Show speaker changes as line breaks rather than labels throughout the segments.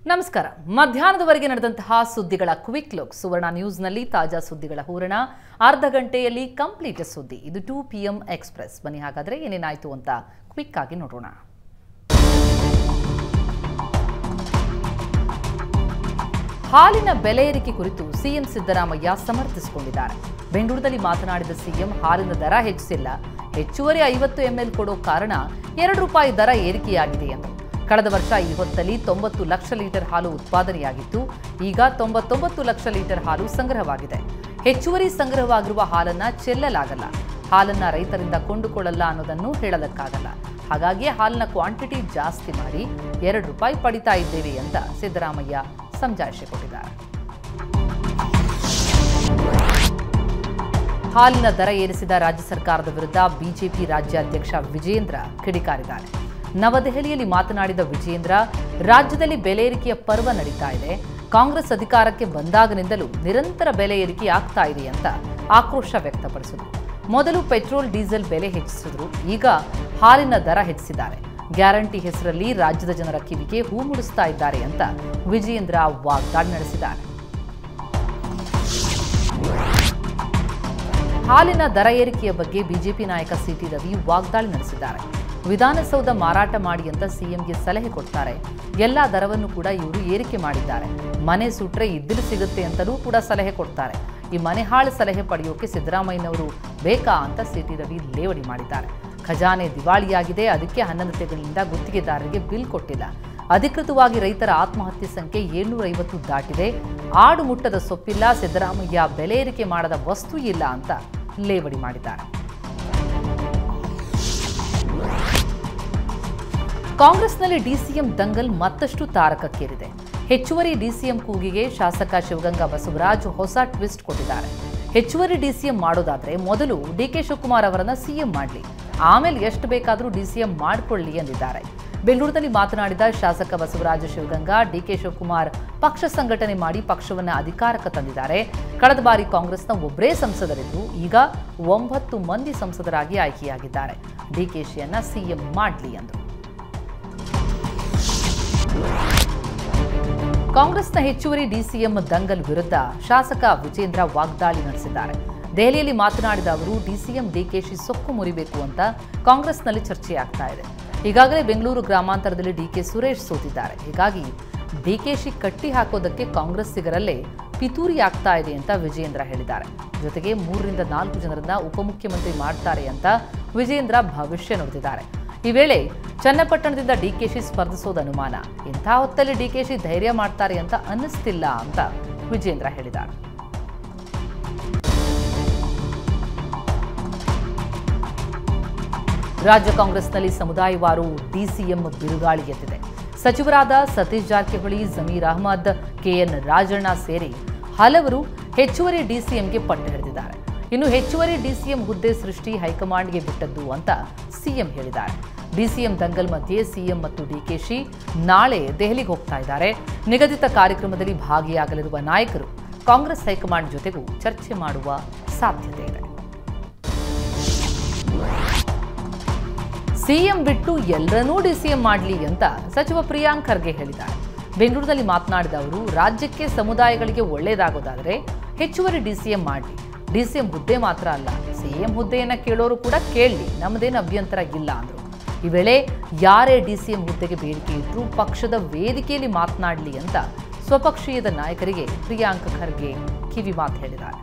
ನಮಸ್ಕಾರ ಮಧ್ಯಾಹ್ನದವರೆಗೆ ನಡೆದಂತಹ ಸುದ್ದಿಗಳ ಕ್ವಿಕ್ ಲುಕ್ ಸುವರ್ಣ ನ್ಯೂಸ್ನಲ್ಲಿ ತಾಜಾ ಸುದ್ದಿಗಳ ಹೂರಣ ಅರ್ಧ ಗಂಟೆಯಲ್ಲಿ ಕಂಪ್ಲೀಟ್ ಸುದ್ದಿ ಇದು ಟೂ ಪಿ ಎಂ ಎಕ್ಸ್ಪ್ರೆಸ್ ಬನ್ನಿ ಹಾಗಾದ್ರೆ ಏನೇನಾಯ್ತು ಅಂತ ಕ್ವಿಕ್ ಆಗಿ ನೋಡೋಣ ಹಾಲಿನ ಬೆಲೆ ಏರಿಕೆ ಕುರಿತು ಸಿಎಂ ಸಿದ್ದರಾಮಯ್ಯ ಸಮರ್ಥಿಸಿಕೊಂಡಿದ್ದಾರೆ ಬೆಂಗಳೂರಿನಲ್ಲಿ ಮಾತನಾಡಿದ ಸಿಎಂ ಹಾಲಿನ ದರ ಹೆಚ್ಚಿಸಿಲ್ಲ ಹೆಚ್ಚುವರಿ ಐವತ್ತು ಎಂಎಲ್ ಕೊಡೋ ಕಾರಣ ಎರಡು ರೂಪಾಯಿ ದರ ಏರಿಕೆಯಾಗಿದೆ ಎಂದರು ಕಳೆದ ವರ್ಷ ಈ ಹೊತ್ತಲ್ಲಿ ತೊಂಬತ್ತು ಲಕ್ಷ ಲೀಟರ್ ಹಾಲು ಉತ್ಪಾದನೆಯಾಗಿತ್ತು ಈಗ ತೊಂಬತ್ತೊಂಬತ್ತು ಲಕ್ಷ ಲೀಟರ್ ಹಾಲು ಸಂಗ್ರಹವಾಗಿದೆ ಹೆಚ್ಚುವರಿ ಸಂಗ್ರಹವಾಗಿರುವ ಹಾಲನ್ನ ಚೆಲ್ಲಲಾಗಲ್ಲ ಹಾಲನ್ನ ರೈತರಿಂದ ಕೊಂಡುಕೊಳ್ಳಲ್ಲ ಅನ್ನೋದನ್ನು ಹೇಳಲಕ್ಕಾಗಲ್ಲ ಹಾಗಾಗಿ ಹಾಲಿನ ಕ್ವಾಂಟಿಟಿ ಜಾಸ್ತಿ ಮಾಡಿ ಎರಡು ರೂಪಾಯಿ ಪಡಿತಾ ಇದ್ದೇವೆ ಅಂತ ಸಿದ್ದರಾಮಯ್ಯ ಸಮಜಾಯಿಷಿ ಕೊಟ್ಟಿದ್ದಾರೆ ಹಾಲಿನ ದರ ಏರಿಸಿದ ರಾಜ್ಯ ಸರ್ಕಾರದ ವಿರುದ್ಧ ಬಿಜೆಪಿ ರಾಜ್ಯಾಧ್ಯಕ್ಷ ವಿಜೇಂದ್ರ ಕಿಡಿಕಾರಿದ್ದಾರೆ ನವದೆಹಲಿಯಲ್ಲಿ ಮಾತನಾಡಿದ ವಿಜೇಂದ್ರ ರಾಜ್ಯದಲ್ಲಿ ಬೆಲೆ ಏರಿಕೆಯ ಪರ್ವ ನಡೀತಾ ಇದೆ ಕಾಂಗ್ರೆಸ್ ಅಧಿಕಾರಕ್ಕೆ ಬಂದಾಗನಿಂದಲೂ ನಿರಂತರ ಬೆಲೆ ಏರಿಕೆ ಆಗ್ತಾ ಇದೆ ಅಂತ ಆಕ್ರೋಶ ವ್ಯಕ್ತಪಡಿಸಿದರು ಮೊದಲು ಪೆಟ್ರೋಲ್ ಡೀಸೆಲ್ ಬೆಲೆ ಹೆಚ್ಚಿಸಿದ್ರು ಈಗ ಹಾಲಿನ ದರ ಹೆಚ್ಚಿಸಿದ್ದಾರೆ ಗ್ಯಾರಂಟಿ ಹೆಸರಲ್ಲಿ ರಾಜ್ಯದ ಜನರ ಕಿವಿಗೆ ಹೂ ಮುಡಿಸ್ತಾ ಇದ್ದಾರೆ ಅಂತ ವಿಜೇಂದ್ರ ವಾಗ್ದಾಳಿ ನಡೆಸಿದ್ದಾರೆ ಹಾಲಿನ ದರ ಏರಿಕೆಯ ಬಗ್ಗೆ ಬಿಜೆಪಿ ನಾಯಕ ಸಿಟಿ ರವಿ ವಾಗ್ದಾಳಿ ನಡೆಸಿದ್ದಾರೆ ವಿಧಾನಸೌಧ ಮಾರಾಟ ಮಾಡಿ ಅಂತ ಸಿಎಂಗೆ ಸಲಹೆ ಕೊಡ್ತಾರೆ ಎಲ್ಲ ದರವನ್ನು ಕೂಡ ಇವರು ಏರಿಕೆ ಮಾಡಿದ್ದಾರೆ ಮನೆ ಸುಟ್ರೆ ಇದ್ದಿಲು ಸಿಗುತ್ತೆ ಅಂತಲೂ ಕೂಡ ಸಲಹೆ ಕೊಡ್ತಾರೆ ಈ ಮನೆ ಹಾಳು ಸಲಹೆ ಪಡೆಯೋಕೆ ಸಿದ್ದರಾಮಯ್ಯನವರು ಬೇಕಾ ಅಂತ ಸಿಟಿ ರವಿ ಲೇವಡಿ ಮಾಡಿದ್ದಾರೆ ಖಜಾನೆ ದಿವಾಳಿಯಾಗಿದೆ ಅದಕ್ಕೆ ಹನ್ನೊಂದು ತಿಂಗಳಿಂದ ಗುತ್ತಿಗೆದಾರರಿಗೆ ಬಿಲ್ ಕೊಟ್ಟಿಲ್ಲ ಅಧಿಕೃತವಾಗಿ ರೈತರ ಆತ್ಮಹತ್ಯೆ ಸಂಖ್ಯೆ ಏಳ್ನೂರ ಐವತ್ತು ದಾಟಿದೆ ಆಡು ಮುಟ್ಟದ ಸೊಪ್ಪಿಲ್ಲ ಸಿದ್ದರಾಮಯ್ಯ ಬೆಲೆ ಏರಿಕೆ ಮಾಡದ ವಸ್ತು ಇಲ್ಲ ಅಂತ ಲೇವಡಿ ಮಾಡಿದ್ದಾರೆ ಕಾಂಗ್ರೆಸ್ನಲ್ಲಿ ಡಿಸಿಎಂ ದಂಗಲ್ ಮತ್ತಷ್ಟು ತಾರಕಕ್ಕೇರಿದೆ ಹೆಚ್ಚುವರಿ ಡಿಸಿಎಂ ಕೂಗಿಗೆ ಶಾಸಕ ಶಿವಗಂಗಾ ಬಸವರಾಜ್ ಹೊಸ ಟ್ವಿಸ್ಟ್ ಕೊಟ್ಟಿದ್ದಾರೆ ಹೆಚ್ಚುವರಿ ಡಿಸಿಎಂ ಮಾಡೋದಾದ್ರೆ ಮೊದಲು ಡಿಕೆ ಶಿವಕುಮಾರ್ ಅವರನ್ನ ಸಿಎಂ ಮಾಡಲಿ ಆಮೇಲೆ ಎಷ್ಟು ಬೇಕಾದರೂ ಡಿಸಿಎಂ ಮಾಡಿಕೊಳ್ಳಿ ಎಂದಿದ್ದಾರೆ ಬೆಂಗಳೂರಿನಲ್ಲಿ ಮಾತನಾಡಿದ ಶಾಸಕ ಬಸವರಾಜ ಶಿವಗಂಗಾ ಡಿಕೆ ಶಿವಕುಮಾರ್ ಪಕ್ಷ ಸಂಘಟನೆ ಮಾಡಿ ಪಕ್ಷವನ್ನ ಅಧಿಕಾರಕ್ಕೆ ತಂದಿದ್ದಾರೆ ಕಳೆದ ಬಾರಿ ಕಾಂಗ್ರೆಸ್ನ ಒಬ್ಬರೇ ಸಂಸದರಿದ್ದು ಈಗ ಒಂಬತ್ತು ಮಂದಿ ಸಂಸದರಾಗಿ ಆಯ್ಕೆಯಾಗಿದ್ದಾರೆ ಡಿಕೆಶಿಯನ್ನ ಸಿಎಂ ಮಾಡಲಿ ಎಂದರು ಕಾಂಗ್ರೆಸ್ನ ಹೆಚ್ಚುವರಿ ಡಿಸಿಎಂ ದಂಗಲ್ ವಿರುದ್ಧ ಶಾಸಕ ವಿಜೇಂದ್ರ ವಾಗ್ದಾಳಿ ನಡೆಸಿದ್ದಾರೆ ದೆಹಲಿಯಲ್ಲಿ ಮಾತನಾಡಿದ ಅವರು ಡಿಸಿಎಂ ಡಿಕೆಶಿ ಸೊಕ್ಕು ಮುರಿಬೇಕು ಅಂತ ಕಾಂಗ್ರೆಸ್ನಲ್ಲಿ ಚರ್ಚೆಯಾಗ್ತಾ ಇದೆ ಈಗಾಗಲೇ ಬೆಂಗಳೂರು ಗ್ರಾಮಾಂತರದಲ್ಲಿ ಡಿಕೆ ಸುರೇಶ್ ಸೋತಿದ್ದಾರೆ ಹೀಗಾಗಿ ಡಿಕೆಶಿ ಕಟ್ಟಿ ಹಾಕೋದಕ್ಕೆ ಕಾಂಗ್ರೆಸ್ಸಿಗರಲ್ಲೇ ಪಿತೂರಿ ಆಗ್ತಾ ಇದೆ ಅಂತ ವಿಜೇಂದ್ರ ಹೇಳಿದ್ದಾರೆ ಜೊತೆಗೆ ಮೂರರಿಂದ ನಾಲ್ಕು ಜನರನ್ನ ಉಪಮುಖ್ಯಮಂತ್ರಿ ಮಾಡ್ತಾರೆ ಅಂತ ವಿಜೇಂದ್ರ ಭವಿಷ್ಯ ನುಡಿದಿದ್ದಾರೆ ಈ ವೇಳೆ ಚನ್ನಪಟ್ಟಣದಿಂದ ಡಿಕೆಶಿ ಸ್ಪರ್ಧಿಸೋದು ಅನುಮಾನ ಇಂಥ ಹೊತ್ತಲ್ಲಿ ಡಿಕೆಶಿ ಧೈರ್ಯ ಮಾಡ್ತಾರೆ ಅಂತ ಅನ್ನಿಸ್ತಿಲ್ಲ ಅಂತ ವಿಜೇಂದ್ರ ಹೇಳಿದ್ದಾರೆ ರಾಜ್ಯ ಕಾಂಗ್ರೆಸ್ನಲ್ಲಿ ಸಮುದಾಯವಾರು ಡಿಸಿಎಂ ಬಿರುಗಾಳಿ ಎದ್ದಿದೆ ಸಚಿವರಾದ ಸತೀಶ್ ಜಾರಕಿಹೊಳಿ ಜಮೀರ್ ಅಹಮದ್ ಕೆಎನ್ ರಾಜಣ್ಣ ಸೇರಿ ಹಲವರು ಹೆಚ್ಚುವರಿ ಡಿಸಿಎಂಗೆ ಪಟ್ಟು ಹಿಡಿದಿದ್ದಾರೆ ಇನ್ನು ಹೆಚ್ಚುವರಿ ಡಿಸಿಎಂ ಹುದ್ದೆ ಸೃಷ್ಟಿ ಹೈಕಮಾಂಡ್ಗೆ ಬಿಟ್ಟದ್ದು ಅಂತ ಸಿಎಂ ಹೇಳಿದ್ದಾರೆ ಡಿಸಿಎಂ ದಂಗಲ್ ಮಧ್ಯೆ ಸಿಎಂ ಮತ್ತು ಡಿಕೆಶಿ ನಾಳೆ ದೆಹಲಿಗೆ ಹೋಗ್ತಾ ಇದ್ದಾರೆ ನಿಗದಿತ ಕಾರ್ಯಕ್ರಮದಲ್ಲಿ ಭಾಗಿಯಾಗಲಿರುವ ನಾಯಕರು ಕಾಂಗ್ರೆಸ್ ಹೈಕಮಾಂಡ್ ಜೊತೆಗೂ ಚರ್ಚೆ ಮಾಡುವ ಸಾಧ್ಯತೆ ಇದೆ ಸಿಎಂ ಬಿಟ್ಟು ಎಲ್ಲರನ್ನೂ ಡಿಸಿಎಂ ಮಾಡಲಿ ಅಂತ ಸಚಿವ ಪ್ರಿಯಾಂಕ್ ಖರ್ಗೆ ಹೇಳಿದ್ದಾರೆ ಬೆಂಗಳೂರಿನಲ್ಲಿ ಮಾತನಾಡಿದ ಅವರು ರಾಜ್ಯಕ್ಕೆ ಸಮುದಾಯಗಳಿಗೆ ಒಳ್ಳೆಯದಾಗೋದಾದರೆ ಹೆಚ್ಚುವರಿ ಡಿಸಿಎಂ ಮಾಡಲಿ ಡಿಸಿಎಂ ಹುದ್ದೆ ಮಾತ್ರ ಅಲ್ಲ ಸಿಎಂ ಹುದ್ದೆಯನ್ನ ಕೇಳೋರು ಕೂಡ ಕೇಳಲಿ ನಮ್ಮದೇನು ಅಭ್ಯಂತರ ಇಲ್ಲ ಅಂದರು ಈ ವೇಳೆ ಯಾರೇ ಡಿಸಿಎಂ ಹುದ್ದೆಗೆ ಬೇಡಿಕೆ ಇಟ್ಟರೂ ಪಕ್ಷದ ವೇದಿಕೆಯಲ್ಲಿ ಮಾತನಾಡಲಿ ಅಂತ ಸ್ವಪಕ್ಷೀಯದ ನಾಯಕರಿಗೆ ಪ್ರಿಯಾಂಕ್ ಖರ್ಗೆ ಕಿವಿ ಮಾತು ಹೇಳಿದ್ದಾರೆ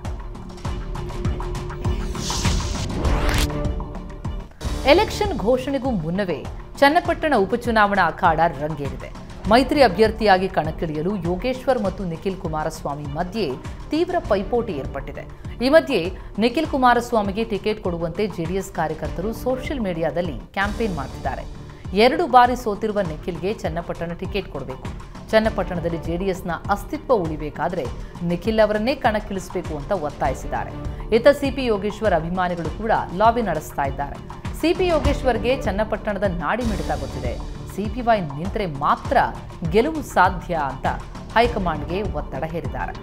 ಎಲೆಕ್ಷನ್ ಘೋಷಣೆಗೂ ಮುನ್ನವೇ ಚನ್ನಪಟ್ಟಣ ಉಪಚುನಾವಣಾ ಅಖಾಡ ರಂಗೇರಿದೆ ಮೈತ್ರಿ ಅಭ್ಯರ್ಥಿಯಾಗಿ ಕಣಕ್ಕಿಳಿಯಲು ಯೋಗೇಶ್ವರ್ ಮತ್ತು ನಿಖಿಲ್ ಕುಮಾರಸ್ವಾಮಿ ಮಧ್ಯೆ ತೀವ್ರ ಪೈಪೋಟಿ ಏರ್ಪಟ್ಟಿದೆ ಈ ಮಧ್ಯೆ ನಿಖಿಲ್ ಕುಮಾರಸ್ವಾಮಿಗೆ ಟಿಕೆಟ್ ಕೊಡುವಂತೆ ಜೆಡಿಎಸ್ ಕಾರ್ಯಕರ್ತರು ಸೋಷಿಯಲ್ ಮೀಡಿಯಾದಲ್ಲಿ ಕ್ಯಾಂಪೇನ್ ಮಾಡ್ತಿದ್ದಾರೆ ಎರಡು ಬಾರಿ ಸೋತಿರುವ ನಿಖಿಲ್ಗೆ ಚನ್ನಪಟ್ಟಣ ಟಿಕೆಟ್ ಕೊಡಬೇಕು ಚನ್ನಪಟ್ಟಣದಲ್ಲಿ ಜೆಡಿಎಸ್ನ ಅಸ್ತಿತ್ವ ಉಳಿಬೇಕಾದ್ರೆ ನಿಖಿಲ್ ಅವರನ್ನೇ ಕಣಕ್ಕಿಳಿಸಬೇಕು ಅಂತ ಒತ್ತಾಯಿಸಿದ್ದಾರೆ ಇತ್ತ ಸಿಪಿ ಯೋಗೇಶ್ವರ್ ಅಭಿಮಾನಿಗಳು ಕೂಡ ಲಾಬಿ ನಡೆಸ್ತಾ ಇದ್ದಾರೆ ಸಿಪಿ ಯೋಗೇಶ್ವರ್ಗೆ ಚನ್ನಪಟ್ಟಣದ ನಾಡಿ ಮಿಡಿತ ಗೊತ್ತಿದೆ ಸಿಪಿವೈ ನಿಂತರೆ ಮಾತ್ರ ಗೆಲುವು ಸಾಧ್ಯ ಅಂತ ಹೈಕಮಾಂಡ್ಗೆ ಒತ್ತಡ ಹೇರಿದ್ದಾರೆ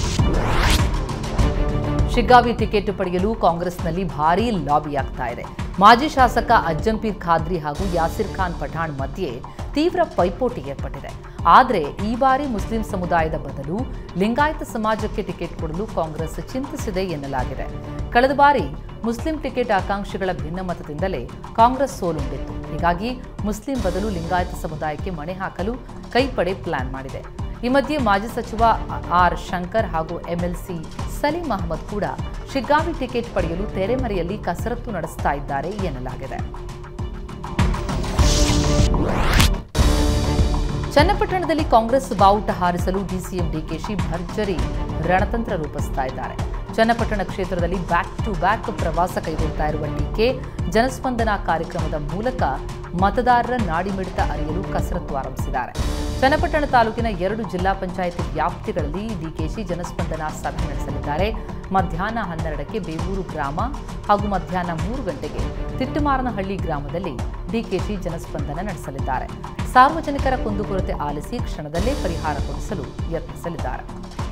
ಶಿಗ್ಗಾವಿ ಟಿಕೆಟ್ ಪಡೆಯಲು ಕಾಂಗ್ರೆಸ್ನಲ್ಲಿ ಭಾರೀ ಲಾಬಿ ಆಗ್ತಾ ಇದೆ ಮಾಜಿ ಶಾಸಕ ಅಜ್ಜಂಪೀರ್ ಖಾದ್ರಿ ಹಾಗೂ ಯಾಸಿರ್ ಖಾನ್ ಪಠಾಣ್ ಮಧ್ಯೆ ತೀವ್ರ ಪೈಪೋಟಿ ಏರ್ಪಟ್ಟಿದೆ ಆದರೆ ಈ ಬಾರಿ ಮುಸ್ಲಿಂ ಸಮುದಾಯದ ಬದಲು ಲಿಂಗಾಯತ ಸಮಾಜಕ್ಕೆ ಟಿಕೆಟ್ ಕೊಡಲು ಕಾಂಗ್ರೆಸ್ ಚಿಂತಿಸಿದೆ ಎನ್ನಲಾಗಿದೆ ಕಳೆದ ಬಾರಿ ಮುಸ್ಲಿಂ ಟಿಕೆಟ್ ಆಕಾಂಕ್ಷಿಗಳ ಭಿನ್ನಮತದಿಂದಲೇ ಕಾಂಗ್ರೆಸ್ ಸೋಲುಂಡಿತ್ತು ಹೀಗಾಗಿ ಮುಸ್ಲಿಂ ಬದಲು ಲಿಂಗಾಯತ ಸಮುದಾಯಕ್ಕೆ ಮಣೆ ಹಾಕಲು ಕೈಪಡೆ ಪ್ಲಾನ್ ಮಾಡಿದೆ ಈ ಮಧ್ಯೆ ಮಾಜಿ ಸಚಿವ ಆರ್ ಶಂಕರ್ ಹಾಗೂ ಎಂಎಲ್ಸಿ ಸಲೀಂ ಅಹಮದ್ ಕೂಡ ಶಿಗ್ಗಾವಿ ಟಿಕೆಟ್ ಪಡೆಯಲು ತೆರೆಮರೆಯಲ್ಲಿ ಕಸರತ್ತು ನಡೆಸ್ತಾ ಇದ್ದಾರೆ ಎನ್ನಲಾಗಿದೆ ಚನ್ನಪಟ್ಟಣದಲ್ಲಿ ಕಾಂಗ್ರೆಸ್ ಬಾವುಟ ಹಾರಿಸಲು ಡಿಸಿಎಂ ಡಿಕೆಶಿ ಭರ್ಜರಿ ರಣತಂತ್ರ ರೂಪಿಸ್ತಾ ಇದ್ದಾರೆ ಚನ್ನಪಟ್ಟಣ ಕ್ಷೇತ್ರದಲ್ಲಿ ಬ್ಯಾಕ್ ಟು ಬ್ಯಾಕ್ ಪ್ರವಾಸ ಕೈಗೊಳ್ತಾ ಇರುವ ಡಿಕೆ ಜನಸ್ಪಂದನ ಕಾರ್ಯಕ್ರಮದ ಮೂಲಕ ಮತದಾರರ ನಾಡಿಮಿಡಿತ ಅರಿಯಲು ಕಸರತ್ತು ಆರಂಭಿಸಿದ್ದಾರೆ ಚನ್ನಪಟ್ಟಣ ತಾಲೂಕಿನ ಎರಡು ಜಿಲ್ಲಾ ಪಂಚಾಯಿತಿ ವ್ಯಾಪ್ತಿಗಳಲ್ಲಿ ಡಿಕೆಶಿ ಜನಸ್ಪಂದನ ಸಭೆ ನಡೆಸಲಿದ್ದಾರೆ ಮಧ್ಯಾಹ್ನ ಹನ್ನೆರಡಕ್ಕೆ ಬೇವೂರು ಗ್ರಾಮ ಹಾಗೂ ಮಧ್ಯಾಹ್ನ ಮೂರು ಗಂಟೆಗೆ ತಿಟ್ಟುಮಾರನಹಳ್ಳಿ ಗ್ರಾಮದಲ್ಲಿ ಡಿಕೆಶಿ ಜನಸ್ಪಂದನ ನಡೆಸಲಿದ್ದಾರೆ ಸಾರ್ವಜನಿಕರ ಕುಂದುಕೊರತೆ ಆಲಿಸಿ ಕ್ಷಣದಲ್ಲೇ ಪರಿಹಾರ ಕೊಡಿಸಲು ಯತ್ನಿಸಲಿದ್ದಾರೆ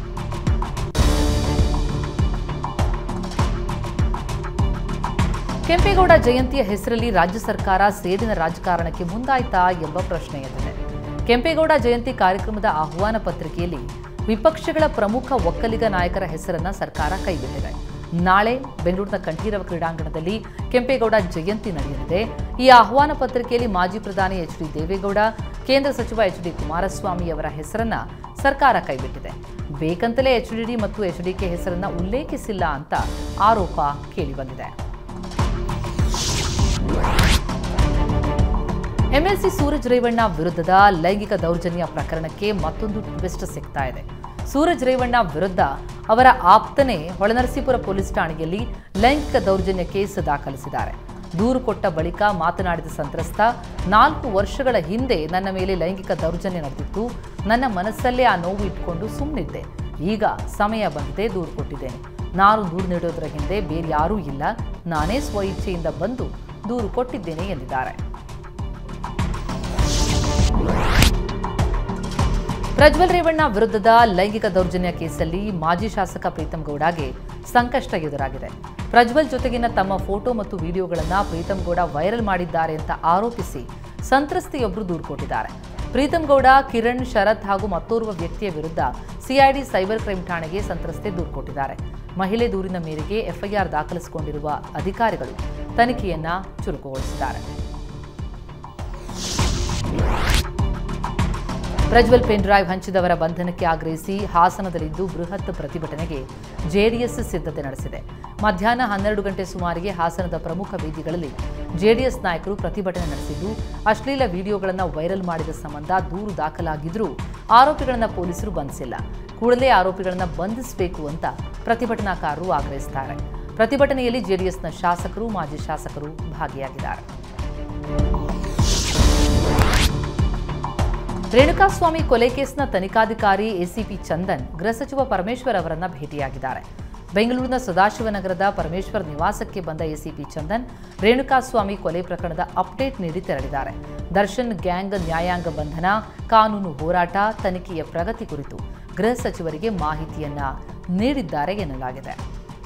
ಕೆಂಪೇಗೌಡ ಜಯಂತಿಯ ಹೆಸರಲ್ಲಿ ರಾಜ್ಯ ಸರ್ಕಾರ ಸೇಡಿನ ರಾಜಕಾರಣಕ್ಕೆ ಮುಂದಾಯ್ತಾ ಎಂಬ ಪ್ರಶ್ನೆ ಎದ್ದಿದೆ ಕೆಂಪೇಗೌಡ ಜಯಂತಿ ಕಾರ್ಯಕ್ರಮದ ಆಹ್ವಾನ ಪತ್ರಿಕೆಯಲ್ಲಿ ವಿಪಕ್ಷಗಳ ಪ್ರಮುಖ ಒಕ್ಕಲಿಗ ನಾಯಕರ ಹೆಸರನ್ನ ಸರ್ಕಾರ ಕೈಬಿಟ್ಟಿದೆ ನಾಳೆ ಬೆಂಗಳೂರಿನ ಕಂಠೀರವ ಕ್ರೀಡಾಂಗಣದಲ್ಲಿ ಕೆಂಪೇಗೌಡ ಜಯಂತಿ ನಡೆಯಲಿದೆ ಈ ಆಹ್ವಾನ ಪತ್ರಿಕೆಯಲ್ಲಿ ಮಾಜಿ ಪ್ರಧಾನಿ ಎಚ್ ಡಿ ದೇವೇಗೌಡ ಕೇಂದ್ರ ಸಚಿವ ಎಚ್ ಡಿ ಕುಮಾರಸ್ವಾಮಿ ಅವರ ಹೆಸರನ್ನ ಸರ್ಕಾರ ಕೈಬಿಟ್ಟಿದೆ ಬೇಕಂತಲೇ ಎಚ್ಡಿಡಿ ಮತ್ತು ಎಚ್ಡಿಕೆ ಹೆಸರನ್ನ ಉಲ್ಲೇಖಿಸಿಲ್ಲ ಅಂತ ಆರೋಪ ಕೇಳಿಬಂದಿದೆ ಎಂಎಲ್ಸಿ ಸೂರಜ್ ರೇವಣ್ಣ ವಿರುದ್ಧದ ಲೈಂಗಿಕ ದೌರ್ಜನ್ಯ ಪ್ರಕರಣಕ್ಕೆ ಮತ್ತೊಂದು ಟ್ವಿಸ್ಟ್ ಸಿಗ್ತಾ ಇದೆ ಸೂರಜ್ ರೇವಣ್ಣ ವಿರುದ್ಧ ಅವರ ಆಪ್ತನೇ ಹೊಳೆನರಸೀಪುರ ಪೊಲೀಸ್ ಠಾಣೆಯಲ್ಲಿ ಲೈಂಗಿಕ ದೌರ್ಜನ್ಯ ಕೇಸ್ ದಾಖಲಿಸಿದ್ದಾರೆ ದೂರು ಕೊಟ್ಟ ಬಳಿಕ ಮಾತನಾಡಿದ ಸಂತ್ರಸ್ತ ನಾಲ್ಕು ವರ್ಷಗಳ ಹಿಂದೆ ನನ್ನ ಮೇಲೆ ಲೈಂಗಿಕ ದೌರ್ಜನ್ಯ ನಡೆದಿತ್ತು ನನ್ನ ಮನಸ್ಸಲ್ಲೇ ಆ ನೋವು ಇಟ್ಕೊಂಡು ಸುಮ್ಮನಿದ್ದೆ ಈಗ ಸಮಯ ಬಂದಿದೆ ದೂರು ಕೊಟ್ಟಿದ್ದೇನೆ ನಾನು ದೂರು ನೀಡೋದರ ಹಿಂದೆ ಬೇರೆ ಯಾರೂ ಇಲ್ಲ ನಾನೇ ಸ್ವಇಚ್ಛೆಯಿಂದ ಬಂದು ದೂರು ಕೊಟ್ಟಿದ್ದೇನೆ ಎಂದಿದ್ದಾರೆ ಪ್ರಜ್ವಲ್ ರೇವಣ್ಣ ವಿರುದ್ಧದ ಲೈಂಗಿಕ ದೌರ್ಜನ್ಯ ಕೇಸಲ್ಲಿ ಮಾಜಿ ಶಾಸಕ ಪ್ರೀತಂ ಗೌಡಗೆ ಸಂಕಷ್ಟ ಎದುರಾಗಿದೆ ಪ್ರಜ್ವಲ್ ಜೊತೆಗಿನ ತಮ್ಮ ಫೋಟೋ ಮತ್ತು ವಿಡಿಯೋಗಳನ್ನು ಪ್ರೀತಂ ಗೌಡ ವೈರಲ್ ಮಾಡಿದ್ದಾರೆ ಅಂತ ಆರೋಪಿಸಿ ಸಂತ್ರಸ್ತೆಯೊಬ್ಬರು ದೂರು ಕೊಟ್ಟಿದ್ದಾರೆ ಪ್ರೀತಂ ಗೌಡ ಕಿರಣ್ ಶರತ್ ಹಾಗೂ ಮತ್ತೋರ್ವ ವ್ಯಕ್ತಿಯ ವಿರುದ್ಧ ಸಿಐಡಿ ಸೈಬರ್ ಕ್ರೈಂ ಠಾಣೆಗೆ ಸಂತ್ರಸ್ತೆ ದೂರು ಕೊಟ್ಟಿದ್ದಾರೆ ಮಹಿಳೆ ದೂರಿನ ಮೇರೆಗೆ ಎಫ್ಐಆರ್ ದಾಖಲಿಸಿಕೊಂಡಿರುವ ಅಧಿಕಾರಿಗಳು ತನಿಖೆಯನ್ನ ಚುರುಕುಗೊಳಿಸಿದ್ದಾರೆ ಪ್ರಜ್ವಲ್ ಪೆನ್ ಡ್ರೈವ್ ಹಂಚಿದವರ ಬಂಧನಕ್ಕೆ ಆಗ್ರಹಿಸಿ ಹಾಸನದಲ್ಲಿಂದು ಬೃಹತ್ ಪ್ರತಿಭಟನೆಗೆ ಜೆಡಿಎಸ್ ಸಿದ್ಧತೆ ನಡೆಸಿದೆ ಮಧ್ಯಾಹ್ನ ಹನ್ನೆರಡು ಗಂಟೆ ಸುಮಾರಿಗೆ ಹಾಸನದ ಪ್ರಮುಖ ಬೀದಿಗಳಲ್ಲಿ ಜೆಡಿಎಸ್ ನಾಯಕರು ಪ್ರತಿಭಟನೆ ನಡೆಸಿದ್ದು ಅಶ್ಲೀಲ ವಿಡಿಯೋಗಳನ್ನು ವೈರಲ್ ಮಾಡಿದ ಸಂಬಂಧ ದೂರು ದಾಖಲಾಗಿದ್ರೂ ಆರೋಪಿಗಳನ್ನು ಪೊಲೀಸರು ಬಂಧಿಸಿಲ್ಲ ಕೂಡಲೇ ಆರೋಪಿಗಳನ್ನು ಬಂಧಿಸಬೇಕು ಅಂತ ಪ್ರತಿಭಟನಾಕಾರರು ಆಗ್ರಹಿಸಿದ್ದಾರೆ ಪ್ರತಿಭಟನೆಯಲ್ಲಿ ಜೆಡಿಎಸ್ನ ಶಾಸಕರು ಮಾಜಿ ಶಾಸಕರು ಭಾಗಿಯಾಗಿದ್ದಾರೆ ರೇಣುಕಾಸ್ವಾಮಿ ಕೊಲೆ ಕೇಸ್ನ ತನಿಖಾಧಿಕಾರಿ ಎಸಿಪಿ ಚಂದನ್ ಗೃಹ ಸಚಿವ ಪರಮೇಶ್ವರ್ ಅವರನ್ನ ಭೇಟಿಯಾಗಿದ್ದಾರೆ ಬೆಂಗಳೂರಿನ ಸದಾಶಿವನಗರದ ಪರಮೇಶ್ವರ್ ನಿವಾಸಕ್ಕೆ ಬಂದ ಎಸಿಪಿ ಚಂದನ್ ರೇಣುಕಾಸ್ವಾಮಿ ಕೊಲೆ ಪ್ರಕರಣದ ಅಪ್ಡೇಟ್ ನೀಡಿ ತೆರಳಿದ್ದಾರೆ ದರ್ಶನ್ ಗ್ಯಾಂಗ್ ನ್ಯಾಯಾಂಗ ಬಂಧನ ಕಾನೂನು ಹೋರಾಟ ತನಿಖೆಯ ಪ್ರಗತಿ ಕುರಿತು ಗೃಹ ಸಚಿವರಿಗೆ ಮಾಹಿತಿಯನ್ನ ನೀಡಿದ್ದಾರೆ ಎನ್ನಲಾಗಿದೆ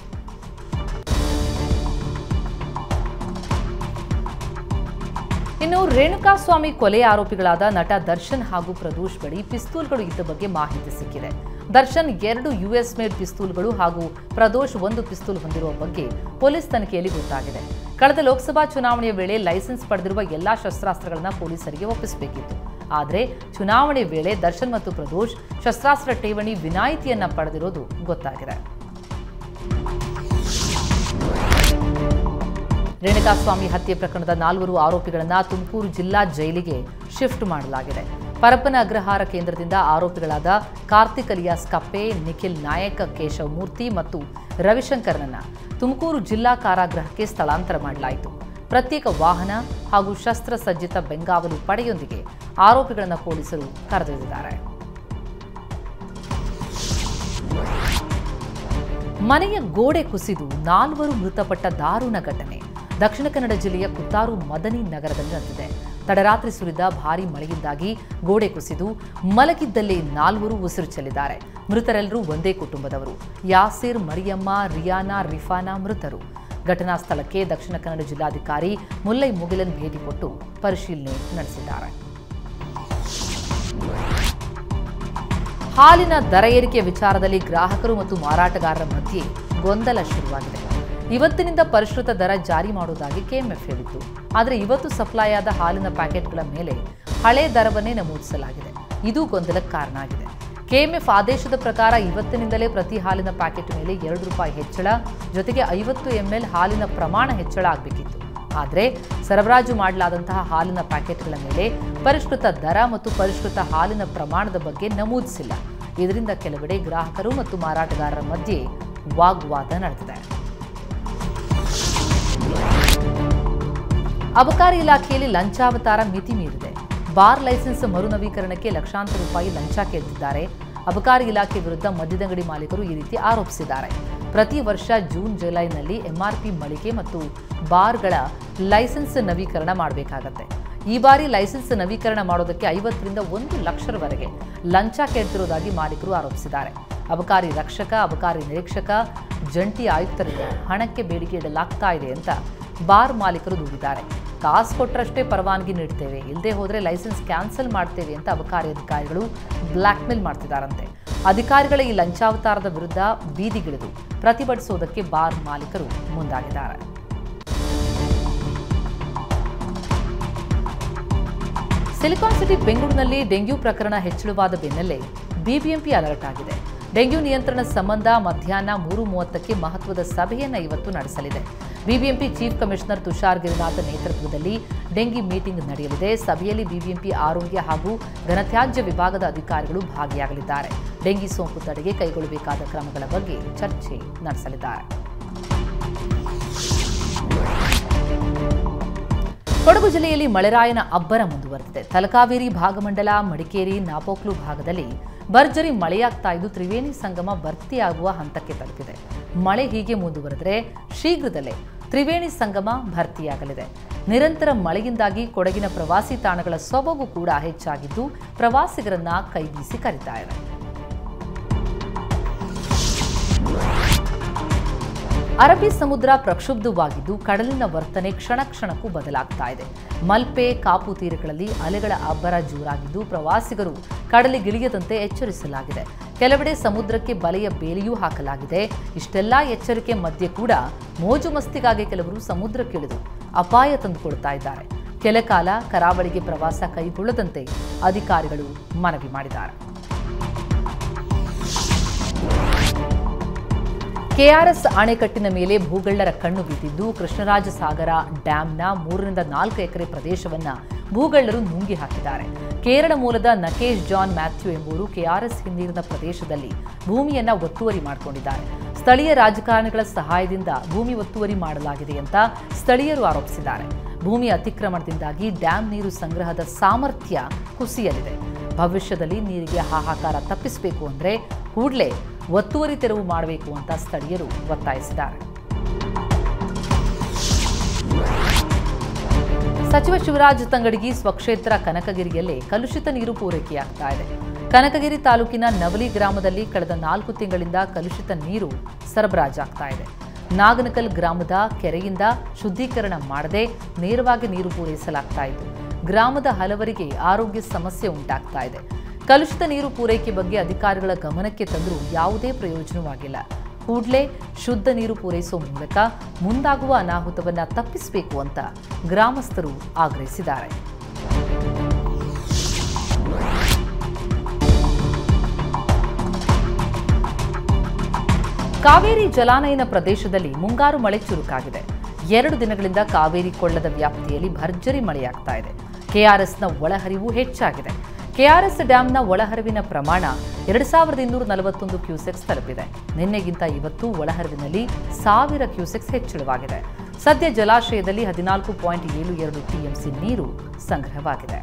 ಇನ್ನು ರೇಣುಕಾಸ್ವಾಮಿ ಕೊಲೆ ಆರೋಪಿಗಳಾದ ನಟ ದರ್ಶನ್ ಹಾಗೂ ಪ್ರದೋಷ್ ಬಳಿ ಪಿಸ್ತೂಲ್ಗಳು ಇದ್ದ ಬಗ್ಗೆ ಮಾಹಿತಿ ಸಿಕ್ಕಿದೆ ದರ್ಶನ್ ಎರಡು ಯುಎಸ್ ಮೇಡ್ ಪಿಸ್ತೂಲ್ಗಳು ಹಾಗೂ ಪ್ರದೋಷ್ ಒಂದು ಪಿಸ್ತೂಲ್ ಹೊಂದಿರುವ ಬಗ್ಗೆ ಪೊಲೀಸ್ ತನಿಖೆಯಲ್ಲಿ ಗೊತ್ತಾಗಿದೆ ಕಳೆದ ಲೋಕಸಭಾ ಚುನಾವಣೆಯ ವೇಳೆ ಲೈಸೆನ್ಸ್ ಪಡೆದಿರುವ ಎಲ್ಲಾ ಶಸ್ತ್ರಾಸ್ತ್ರಗಳನ್ನ ಪೊಲೀಸರಿಗೆ ಒಪ್ಪಿಸಬೇಕಿತ್ತು ಆದರೆ ಚುನಾವಣೆ ವೇಳೆ ದರ್ಶನ್ ಮತ್ತು ಪ್ರದೋಷ್ ಶಸ್ತ್ರಾಸ್ತ್ರ ಠೇವಣಿ ವಿನಾಯಿತಿಯನ್ನ ಪಡೆದಿರೋದು ಗೊತ್ತಾಗಿದೆ ರೇಣುಕಾಸ್ವಾಮಿ ಹತ್ಯೆ ಪ್ರಕರಣದ ನಾಲ್ವರು ಆರೋಪಿಗಳನ್ನ ತುಮಕೂರು ಜಿಲ್ಲಾ ಜೈಲಿಗೆ ಶಿಫ್ಟ್ ಮಾಡಲಾಗಿದೆ ಪರಪ್ಪನ ಅಗ್ರಹಾರ ಕೇಂದ್ರದಿಂದ ಆರೋಪಿಗಳಾದ ಕಾರ್ತಿಕ್ ಅಲಿಯಾಸ್ ಕಪ್ಪೆ ನಿಖಿಲ್ ನಾಯಕ್ ಕೇಶವ್ ಮೂರ್ತಿ ಮತ್ತು ರವಿಶಂಕರ್ನನ್ನ ತುಮಕೂರು ಜಿಲ್ಲಾ ಕಾರಾಗೃಹಕ್ಕೆ ಸ್ಥಳಾಂತರ ಮಾಡಲಾಯಿತು ಪ್ರತ್ಯೇಕ ವಾಹನ ಹಾಗೂ ಶಸ್ತ್ರಸಜ್ಜಿತ ಬೆಂಗಾವಲು ಪಡೆಯೊಂದಿಗೆ ಆರೋಪಿಗಳನ್ನು ಪೊಲೀಸರು ಕರೆದೊಯ್ದಿದ್ದಾರೆ ಮನೆಯ ಗೋಡೆ ಕುಸಿದು ನಾಲ್ವರು ಮೃತಪಟ್ಟ ದಾರುಣ ಘಟನೆ ದಕ್ಷಿಣ ಕನ್ನಡ ಜಿಲ್ಲೆಯ ಕುತ್ತಾರು ಮದನಿ ನಗರದಲ್ಲಿ ನಡೆದಿದೆ ತಡರಾತ್ರಿ ಸುರಿದ ಭಾರೀ ಮಳೆಯಿಂದಾಗಿ ಗೋಡೆ ಕುಸಿದು ಮಲಗಿದ್ದಲ್ಲೇ ನಾಲ್ವರು ಉಸಿರು ಚೆಲ್ಲಿದ್ದಾರೆ ಮೃತರೆಲ್ಲರೂ ಒಂದೇ ಕುಟುಂಬದವರು ಯಾಸಿರ್ ಮರಿಯಮ್ಮ ರಿಯಾನಾ ರಿಫಾನಾ ಮೃತರು ಘಟನಾ ಸ್ಥಳಕ್ಕೆ ದಕ್ಷಿಣ ಕನ್ನಡ ಜಿಲ್ಲಾಧಿಕಾರಿ ಮುಲ್ಲೈ ಮುಗಿಲನ್ ಭೇಟಿ ಕೊಟ್ಟು ಪರಿಶೀಲನೆ ನಡೆಸಿದ್ದಾರೆ ಹಾಲಿನ ದರ ಏರಿಕೆ ವಿಚಾರದಲ್ಲಿ ಗ್ರಾಹಕರು ಮತ್ತು ಮಾರಾಟಗಾರರ ಮಧ್ಯೆ ಗೊಂದಲ ಶುರುವಾಗಿದೆ ಇವತ್ತಿನಿಂದ ಪರಿಷ್ಕೃತ ದರ ಜಾರಿ ಮಾಡುವುದಾಗಿ ಕೆಎಂಎಫ್ ಹೇಳಿತ್ತು ಆದರೆ ಇವತ್ತು ಸಪ್ಲೈ ಆದ ಹಾಲಿನ ಪ್ಯಾಕೆಟ್ಗಳ ಮೇಲೆ ಹಳೆ ದರವನ್ನೇ ನಮೂದಿಸಲಾಗಿದೆ ಇದು ಗೊಂದಲಕ್ಕೆ ಕಾರಣ ಆಗಿದೆ ಕೆಎಂಎಫ್ ಆದೇಶದ ಪ್ರಕಾರ ಇವತ್ತಿನಿಂದಲೇ ಪ್ರತಿ ಹಾಲಿನ ಪ್ಯಾಕೆಟ್ ಮೇಲೆ ಎರಡು ರೂಪಾಯಿ ಹೆಚ್ಚಳ ಜೊತೆಗೆ ಐವತ್ತು ಎಂಎಲ್ ಹಾಲಿನ ಪ್ರಮಾಣ ಹೆಚ್ಚಳ ಆಗಬೇಕಿತ್ತು ಆದರೆ ಸರಬರಾಜು ಮಾಡಲಾದಂತಹ ಹಾಲಿನ ಪ್ಯಾಕೆಟ್ಗಳ ಮೇಲೆ ಪರಿಷ್ಕೃತ ದರ ಮತ್ತು ಪರಿಷ್ಕೃತ ಹಾಲಿನ ಪ್ರಮಾಣದ ಬಗ್ಗೆ ನಮೂದಿಸಿಲ್ಲ ಇದರಿಂದ ಕೆಲವೆಡೆ ಗ್ರಾಹಕರು ಮತ್ತು ಮಾರಾಟಗಾರರ ಮಧ್ಯೆ ವಾಗ್ವಾದ ನಡೆದಿದೆ ಅಬಕಾರಿ ಇಲಾಖೆಯಲ್ಲಿ ಲಂಚಾವತಾರ ಮಿತಿ ಮೀರಿದೆ ಬಾರ್ ಲೈಸೆನ್ಸ್ ಮರುನವೀಕರಣಕ್ಕೆ ಲಕ್ಷಾಂತರ ರೂಪಾಯಿ ಲಂಚ ಕೇಳ್ತಿದ್ದಾರೆ ಅಬಕಾರಿ ಇಲಾಖೆ ವಿರುದ್ಧ ಮದ್ಯದಂಗಡಿ ಮಾಲೀಕರು ಈ ರೀತಿ ಆರೋಪಿಸಿದ್ದಾರೆ ಪ್ರತಿ ವರ್ಷ ಜೂನ್ ಜುಲೈನಲ್ಲಿ ಎಂಆರ್ಪಿ ಮಳಿಗೆ ಮತ್ತು ಬಾರ್ಗಳ ಲೈಸೆನ್ಸ್ ನವೀಕರಣ ಮಾಡಬೇಕಾಗತ್ತೆ ಈ ಬಾರಿ ಲೈಸೆನ್ಸ್ ನವೀಕರಣ ಮಾಡೋದಕ್ಕೆ ಐವತ್ತರಿಂದ ಒಂದು ಲಕ್ಷರವರೆಗೆ ಲಂಚ ಕೇಳ್ತಿರೋದಾಗಿ ಮಾಲೀಕರು ಆರೋಪಿಸಿದ್ದಾರೆ ಅಬಕಾರಿ ರಕ್ಷಕ ಅಬಕಾರಿ ನಿರೀಕ್ಷಕ ಜಂಟಿ ಆಯುಕ್ತರಿಂದ ಹಣಕ್ಕೆ ಬೇಡಿಕೆ ಇಡಲಾಗ್ತಾ ಇದೆ ಅಂತ ಬಾರ್ ಮಾಲೀಕರು ದೂರಿದ್ದಾರೆ ಕಾಸು ಕೊಟ್ಟರಷ್ಟೇ ಪರವಾನಗಿ ನೀಡ್ತೇವೆ ಇಲ್ಲದೆ ಹೋದರೆ ಲೈಸೆನ್ಸ್ ಕ್ಯಾನ್ಸಲ್ ಮಾಡ್ತೇವೆ ಅಂತ ಅಬಕಾರಿ ಅಧಿಕಾರಿಗಳು ಬ್ಲ್ಯಾಕ್ ಮೇಲ್ ಮಾಡ್ತಿದ್ದಾರಂತೆ ಅಧಿಕಾರಿಗಳ ಈ ಲಂಚಾವತಾರದ ವಿರುದ್ಧ ಬೀದಿಗಿಳಿದು ಪ್ರತಿಭಟಿಸುವುದಕ್ಕೆ ಬಾರ್ ಮಾಲೀಕರು ಮುಂದಾಗಿದ್ದಾರೆ ಸಿಲಿಕಾನ್ ಸಿಟಿ ಬೆಂಗಳೂರಿನಲ್ಲಿ ಡೆಂಗ್ಯೂ ಪ್ರಕರಣ ಹೆಚ್ಚಳವಾದ ಬೆನ್ನಲ್ಲೇ ಬಿಬಿಎಂಪಿ ಅಲರ್ಟ್ ಆಗಿದೆ ಡೆಂಗ್ಯೂ ನಿಯಂತ್ರಣ ಸಂಬಂಧ ಮಧ್ಯಾಹ್ನ ಮೂರು ಮೂವತ್ತಕ್ಕೆ ಮಹತ್ವದ ಸಭೆಯನ್ನು ಇವತ್ತು ನಡೆಸಲಿದೆ BBMP chief commissioner Tushar Girinath ನೇತೃತ್ವದಲ್ಲಿ ಡೆಂಗಿ ಮೀಟಿಂಗ್ ನಡೆಯಲಿದೆ ಸಭೆಯಲ್ಲಿ ಬಿಬಿಎಂಪಿ ಆರೋಗ್ಯ ಹಾಗೂ ಘನತ್ಯಾಜ್ಯ ವಿಭಾಗದ ಅಧಿಕಾರಿಗಳು ಭಾಗಿಯಾಗಲಿದ್ದಾರೆ ಡೆಂಗಿ ಸೋಂಕು ತಡೆಗೆ ಕೈಗೊಳ್ಳಬೇಕಾದ ಕ್ರಮಗಳ ಬಗ್ಗೆ ಚರ್ಚೆ ನಡೆಸಲಿದ್ದಾರೆ ಕೊಡಗು ಜಿಲ್ಲೆಯಲ್ಲಿ ಮಳೆರಾಯನ ಅಬ್ಬರ ಮುಂದುವರೆದಿದೆ ತಲಕಾವೇರಿ ಭಾಗಮಂಡಲ ಮಡಿಕೇರಿ ನಾಪೋಕ್ಲು ಭಾಗದಲ್ಲಿ ಭರ್ಜರಿ ಮಳೆಯಾಗ್ತಾ ಇದ್ದು ತ್ರಿವೇಣಿ ಸಂಗಮ ಭರ್ತಿಯಾಗುವ ಹಂತಕ್ಕೆ ತಲುಪಿದೆ ಮಳೆ ಹೀಗೆ ಮುಂದುವರೆದರೆ ಶೀಘ್ರದಲ್ಲೇ ತ್ರಿವೇಣಿ ಸಂಗಮ ಭರ್ತಿಯಾಗಲಿದೆ ನಿರಂತರ ಮಳೆಯಿಂದಾಗಿ ಕೊಡಗಿನ ಪ್ರವಾಸಿ ತಾಣಗಳ ಸೊಬಗು ಕೂಡ ಹೆಚ್ಚಾಗಿದ್ದು ಪ್ರವಾಸಿಗರನ್ನ ಕೈಬೀಸಿ ಕರೀತಾ ಇದೆ ಅರಬ್ಬಿ ಸಮುದ್ರ ಪ್ರಕ್ಷುಬ್ಧವಾಗಿದ್ದು ಕಡಲಿನ ವರ್ತನೆ ಕ್ಷಣ ಕ್ಷಣಕ್ಕೂ ಬದಲಾಗ್ತಾ ಇದೆ ಮಲ್ಪೆ ಕಾಪು ತೀರಗಳಲ್ಲಿ ಅಲೆಗಳ ಅಬ್ಬರ ಜೋರಾಗಿದ್ದು ಪ್ರವಾಸಿಗರು ಕಡಲಿಗಿಳಿಯದಂತೆ ಎಚ್ಚರಿಸಲಾಗಿದೆ ಕೆಲವೆಡೆ ಸಮುದ್ರಕ್ಕೆ ಬಲೆಯ ಬೇಲಿಯೂ ಹಾಕಲಾಗಿದೆ ಇಷ್ಟೆಲ್ಲಾ ಎಚ್ಚರಿಕೆ ಮಧ್ಯೆ ಕೂಡ ಮೋಜು ಮಸ್ತಿಗಾಗಿ ಕೆಲವರು ಸಮುದ್ರಕ್ಕಿಳಿದು ಅಪಾಯ ತಂದುಕೊಡ್ತಾ ಇದ್ದಾರೆ ಕೆಲ ಕಾಲ ಕರಾವಳಿಗೆ ಪ್ರವಾಸ ಕೈಗೊಳ್ಳದಂತೆ ಅಧಿಕಾರಿಗಳು ಮನವಿ ಮಾಡಿದ್ದಾರೆ ಕೆಆರ್ಎಸ್ ಅಣೆಕಟ್ಟಿನ ಮೇಲೆ ಭೂಗಳ್ಳರ ಕಣ್ಣು ಬಿದ್ದಿದ್ದು ಕೃಷ್ಣರಾಜ ಸಾಗರ ಡ್ಯಾಂನ ಮೂರರಿಂದ ನಾಲ್ಕು ಎಕರೆ ಪ್ರದೇಶವನ್ನ ಭೂಗಳ್ಳರು ನುಂಗಿ ಹಾಕಿದ್ದಾರೆ ಕೇರಳ ಮೂಲದ ನಕೇಶ್ ಜಾನ್ ಮ್ಯಾಥ್ಯೂ ಎಂಬುವರು ಕೆಆರ್ಎಸ್ ಹಿನ್ನೀರಿನ ಪ್ರದೇಶದಲ್ಲಿ ಭೂಮಿಯನ್ನ ಒತ್ತುವರಿ ಮಾಡಿಕೊಂಡಿದ್ದಾರೆ ಸ್ಥಳೀಯ ರಾಜಕಾರಣಿಗಳ ಸಹಾಯದಿಂದ ಭೂಮಿ ಒತ್ತುವರಿ ಮಾಡಲಾಗಿದೆ ಅಂತ ಸ್ಥಳೀಯರು ಆರೋಪಿಸಿದ್ದಾರೆ ಭೂಮಿ ಅತಿಕ್ರಮಣದಿಂದಾಗಿ ಡ್ಯಾಂ ನೀರು ಸಂಗ್ರಹದ ಸಾಮರ್ಥ್ಯ ಕುಸಿಯಲಿದೆ ಭವಿಷ್ಯದಲ್ಲಿ ನೀರಿಗೆ ಹಾಹಾಕಾರ ತಪ್ಪಿಸಬೇಕು ಅಂದ್ರೆ ಕೂಡಲೇ ಒತ್ತುವರಿ ತೆರವು ಮಾಡಬೇಕು ಅಂತ ಸ್ಥಳೀಯರು ಒತ್ತಾಯಿಸಿದ್ದಾರೆ ಸಚಿವ ಶಿವರಾಜ್ ತಂಗಡಗಿ ಸ್ವಕ್ಷೇತ್ರ ಕನಕಗಿರಿಯಲ್ಲಿ ಕಲುಷಿತ ನೀರು ಪೂರೈಕೆಯಾಗ್ತಾ ಇದೆ ಕನಕಗಿರಿ ತಾಲೂಕಿನ ನವಲಿ ಗ್ರಾಮದಲ್ಲಿ ಕಳೆದ ನಾಲ್ಕು ತಿಂಗಳಿಂದ ಕಲುಷಿತ ನೀರು ಸರಬರಾಜಾಗ್ತಾ ಇದೆ ನಾಗನಕಲ್ ಗ್ರಾಮದ ಕೆರೆಯಿಂದ ಶುದ್ಧೀಕರಣ ಮಾಡದೆ ನೇರವಾಗಿ ನೀರು ಪೂರೈಸಲಾಗ್ತಾ ಇತ್ತು ಗ್ರಾಮದ ಹಲವರಿಗೆ ಆರೋಗ್ಯ ಸಮಸ್ಯೆ ಉಂಟಾಗ್ತಾ ಇದೆ ಕಲುಷಿತ ನೀರು ಪೂರೈಕೆ ಬಗ್ಗೆ ಅಧಿಕಾರಿಗಳ ಗಮನಕ್ಕೆ ತಂದರೂ ಯಾವುದೇ ಪ್ರಯೋಜನವಾಗಿಲ್ಲ ಕೂಡಲೇ ಶುದ್ಧ ನೀರು ಪೂರೈಸುವ ಮೂಲಕ ಮುಂದಾಗುವ ಅನಾಹುತವನ್ನ ತಪ್ಪಿಸಬೇಕು ಅಂತ ಗ್ರಾಮಸ್ಥರು ಆಗ್ರಹಿಸಿದ್ದಾರೆ ಕಾವೇರಿ ಜಲಾನಯನ ಪ್ರದೇಶದಲ್ಲಿ ಮುಂಗಾರು ಮಳೆ ಚುರುಕಾಗಿದೆ ಎರಡು ದಿನಗಳಿಂದ ಕಾವೇರಿ ಕೊಳ್ಳದ ವ್ಯಾಪ್ತಿಯಲ್ಲಿ ಭರ್ಜರಿ ಮಳೆಯಾಗ್ತಾ ಇದೆ ಕೆಆರ್ಎಸ್ನ ಒಳಹರಿವು ಹೆಚ್ಚಾಗಿದೆ ಕೆಆರ್ಎಸ್ ಡ್ಯಾಂನ ಒಳಹರಿವಿನ ಪ್ರಮಾಣ ಎರಡು ಸಾವಿರದ ಇನ್ನೂರ ನಲವತ್ತೊಂದು ಕ್ಯೂಸೆಕ್ಸ್ ತಲುಪಿದೆ ನಿನ್ನೆಗಿಂತ ಇವತ್ತು ಒಳಹರಿವಿನಲ್ಲಿ ಸಾವಿರ ಕ್ಯೂಸೆಕ್ಸ್ ಹೆಚ್ಚಳವಾಗಿದೆ ಸದ್ಯ ಜಲಾಶಯದಲ್ಲಿ ಹದಿನಾಲ್ಕು ಪಾಯಿಂಟ್ ಏಳು ಎರಡು ಟಿಎಂಸಿ ನೀರು ಸಂಗ್ರಹವಾಗಿದೆ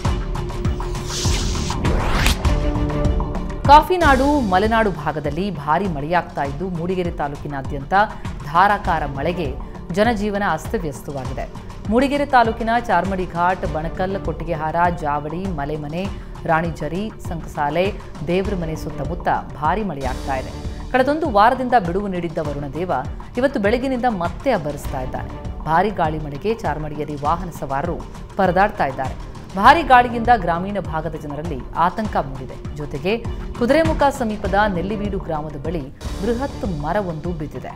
ಕಾಫಿನಾಡು ಮಲೆನಾಡು ಭಾಗದಲ್ಲಿ ಭಾರೀ ಮಳೆಯಾಗ್ತಾ ಇದ್ದು ಮೂಡಿಗೆರೆ ತಾಲೂಕಿನಾದ್ಯಂತ ಧಾರಾಕಾರ ಮಳೆಗೆ ಜನಜೀವನ ಅಸ್ತವ್ಯಸ್ತವಾಗಿದೆ ಮೂಡಿಗೆರೆ ತಾಲೂಕಿನ ಚಾರ್ಮಡಿ ಘಾಟ್ ಬಣಕಲ್ ಕೊಟ್ಟಿಗೆಹಾರ ಜಾವಡಿ ಮಲೆಮನೆ ರಾಣಿಜರಿ ಸಂಕಸಾಲೆ ದೇವ್ರಮನೆ ಸುತ್ತಮುತ್ತ ಭಾರೀ ಮಳೆಯಾಗ್ತಾ ಇದೆ ಕಳೆದೊಂದು ವಾರದಿಂದ ಬಿಡುವು ನೀಡಿದ್ದ ವರುಣದೇವ ಇವತ್ತು ಬೆಳಗಿನಿಂದ ಮತ್ತೆ ಅಬ್ಬರಿಸ್ತಾ ಇದ್ದಾನೆ ಭಾರಿ ಗಾಳಿ ಮಳೆಗೆ ಚಾರ್ಮಡಿಯಲ್ಲಿ ವಾಹನ ಸವಾರರು ಪರದಾಡ್ತಾ ಇದ್ದಾರೆ ಭಾರಿ ಗಾಳಿಯಿಂದ ಗ್ರಾಮೀಣ ಭಾಗದ ಜನರಲ್ಲಿ ಆತಂಕ ಮೂಡಿದೆ ಜೊತೆಗೆ ಕುದುರೆಮುಖ ಸಮೀಪದ ನೆಲ್ಲಿಬೀಡು ಗ್ರಾಮದ ಬಳಿ ಬೃಹತ್ ಮರವೊಂದು ಬಿದ್ದಿದೆ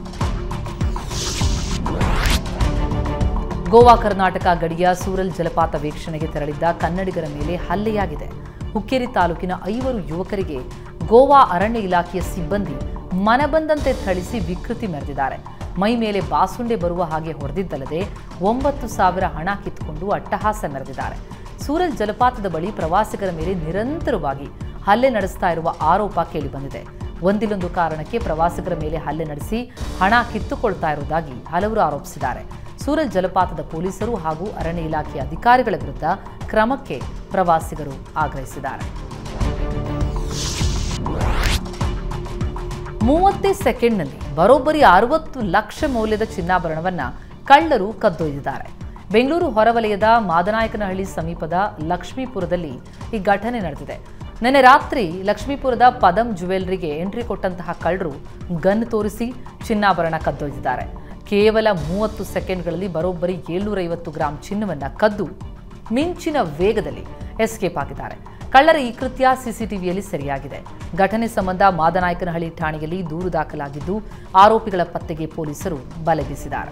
ಗೋವಾ ಕರ್ನಾಟಕ ಗಡಿಯ ಸೂರಲ್ ಜಲಪಾತ ವೀಕ್ಷಣೆಗೆ ತೆರಳಿದ್ದ ಕನ್ನಡಿಗರ ಮೇಲೆ ಹಲ್ಲೆಯಾಗಿದೆ ಹುಕ್ಕೇರಿ ತಾಲೂಕಿನ ಐವರು ಯುವಕರಿಗೆ ಗೋವಾ ಅರಣ್ಯ ಇಲಾಖೆಯ ಸಿಬ್ಬಂದಿ ಮನಬಂದಂತೆ ಥಳಿಸಿ ವಿಕೃತಿ ಮೆರೆದಿದ್ದಾರೆ ಮೈ ಮೇಲೆ ಬಾಸುಂಡೆ ಬರುವ ಹಾಗೆ ಹೊಡೆದಿದ್ದಲ್ಲದೆ ಒಂಬತ್ತು ಸಾವಿರ ಹಣ ಕಿತ್ತುಕೊಂಡು ಅಟ್ಟಹಾಸ ಮೆರೆದಿದ್ದಾರೆ ಸೂರಲ್ ಜಲಪಾತದ ಬಳಿ ಪ್ರವಾಸಿಗರ ಮೇಲೆ ನಿರಂತರವಾಗಿ ಹಲ್ಲೆ ನಡೆಸ್ತಾ ಇರುವ ಆರೋಪ ಕೇಳಿಬಂದಿದೆ ಒಂದಿಲ್ಲೊಂದು ಕಾರಣಕ್ಕೆ ಪ್ರವಾಸಿಗರ ಮೇಲೆ ಹಲ್ಲೆ ನಡೆಸಿ ಹಣ ಕಿತ್ತುಕೊಳ್ತಾ ಇರುವುದಾಗಿ ಹಲವರು ಆರೋಪಿಸಿದ್ದಾರೆ ಸೂರಲ್ ಜಲಪಾತದ ಪೊಲೀಸರು ಹಾಗೂ ಅರಣ್ಯ ಇಲಾಖೆಯ ಅಧಿಕಾರಿಗಳ ವಿರುದ್ಧ ಕ್ರಮಕ್ಕೆ ಪ್ರವಾಸಿಗರು ಆಗ್ರಹಿಸಿದ್ದಾರೆ ಮೂವತ್ತೇ ಸೆಕೆಂಡ್ನಲ್ಲಿ ಬರೋಬ್ಬರಿ ಅರವತ್ತು ಲಕ್ಷ ಮೌಲ್ಯದ ಚಿನ್ನಾಭರಣವನ್ನ ಕಳ್ಳರು ಕದ್ದೊಯ್ದಿದ್ದಾರೆ ಬೆಂಗಳೂರು ಹೊರವಲಯದ ಮಾದನಾಯಕನಹಳ್ಳಿ ಸಮೀಪದ ಲಕ್ಷ್ಮೀಪುರದಲ್ಲಿ ಈ ಘಟನೆ ನಡೆದಿದೆ ನಿನ್ನೆ ರಾತ್ರಿ ಲಕ್ಷ್ಮೀಪುರದ ಪದಂ ಜುವೆಲ್ರಿಗೆ ಎಂಟ್ರಿ ಕೊಟ್ಟಂತಹ ಕಳ್ಳರು ಗನ್ ತೋರಿಸಿ ಚಿನ್ನಾಭರಣ ಕದ್ದೊಯ್ದಿದ್ದಾರೆ ಕೇವಲ ಮೂವತ್ತು ಸೆಕೆಂಡ್ಗಳಲ್ಲಿ ಬರೋಬ್ಬರಿ ಏಳ್ನೂರೈವತ್ತು ಗ್ರಾಂ ಚಿನ್ನವನ್ನ ಕದ್ದು ಮಿಂಚಿನ ವೇಗದಲ್ಲಿ ಎಸ್ಕೇಪ್ ಆಗಿದ್ದಾರೆ ಕಳ್ಳರ ಈ ಕೃತ್ಯ ಸಿಸಿಟಿವಿಯಲ್ಲಿ ಸೆರೆಯಾಗಿದೆ ಘಟನೆ ಸಂಬಂಧ ಮಾದನಾಯಕನಹಳ್ಳಿ ಠಾಣೆಯಲ್ಲಿ ದೂರು ದಾಖಲಾಗಿದ್ದು ಆರೋಪಿಗಳ ಪತ್ತೆಗೆ ಪೊಲೀಸರು ಬಲೆ ಬೀಸಿದ್ದಾರೆ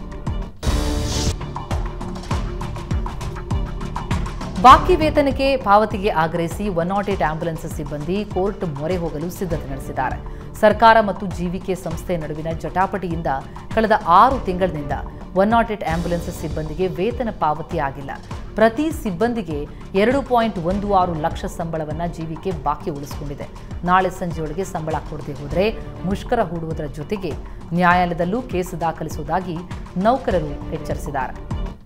ಬಾಕಿ ವೇತನಕ್ಕೆ ಪಾವತಿಗೆ ಆಗ್ರಹಿಸಿ ಒನ್ ನಾಟ್ ಏಟ್ ಆಂಬ್ಯುಲೆನ್ಸ್ ಸಿಬ್ಬಂದಿ ಕೋರ್ಟ್ ಮೊರೆ ಹೋಗಲು ಸಿದ್ಧತೆ ನಡೆಸಿದ್ದಾರೆ ಸರ್ಕಾರ ಮತ್ತು ಜೀವಿಕೆ ಸಂಸ್ಥೆ ನಡುವಿನ ಜಟಾಪಟಿಯಿಂದ ಕಳೆದ ಆರು ತಿಂಗಳಿನಿಂದ ಒನ್ ನಾಟ್ ಏಟ್ ಆಂಬ್ಯುಲೆನ್ಸ್ ಸಿಬ್ಬಂದಿಗೆ ವೇತನ ಪಾವತಿ ಆಗಿಲ್ಲ ಪ್ರತಿ ಸಿಬ್ಬಂದಿಗೆ ಎರಡು ಪಾಯಿಂಟ್ ಒಂದು ಆರು ಲಕ್ಷ ಸಂಬಳವನ್ನು ಜೀವಿಕೆ ಬಾಕಿ ಉಳಿಸಿಕೊಂಡಿದೆ ನಾಳೆ ಸಂಜೆಯೊಳಗೆ ಸಂಬಳ ಕೊಡದೆ ಹೋದರೆ ಮುಷ್ಕರ ಹೂಡುವುದರ ಜೊತೆಗೆ ನ್ಯಾಯಾಲಯದಲ್ಲೂ ಕೇಸು ದಾಖಲಿಸುವುದಾಗಿ ನೌಕರರು ಎಚ್ಚರಿಸಿದ್ದಾರೆ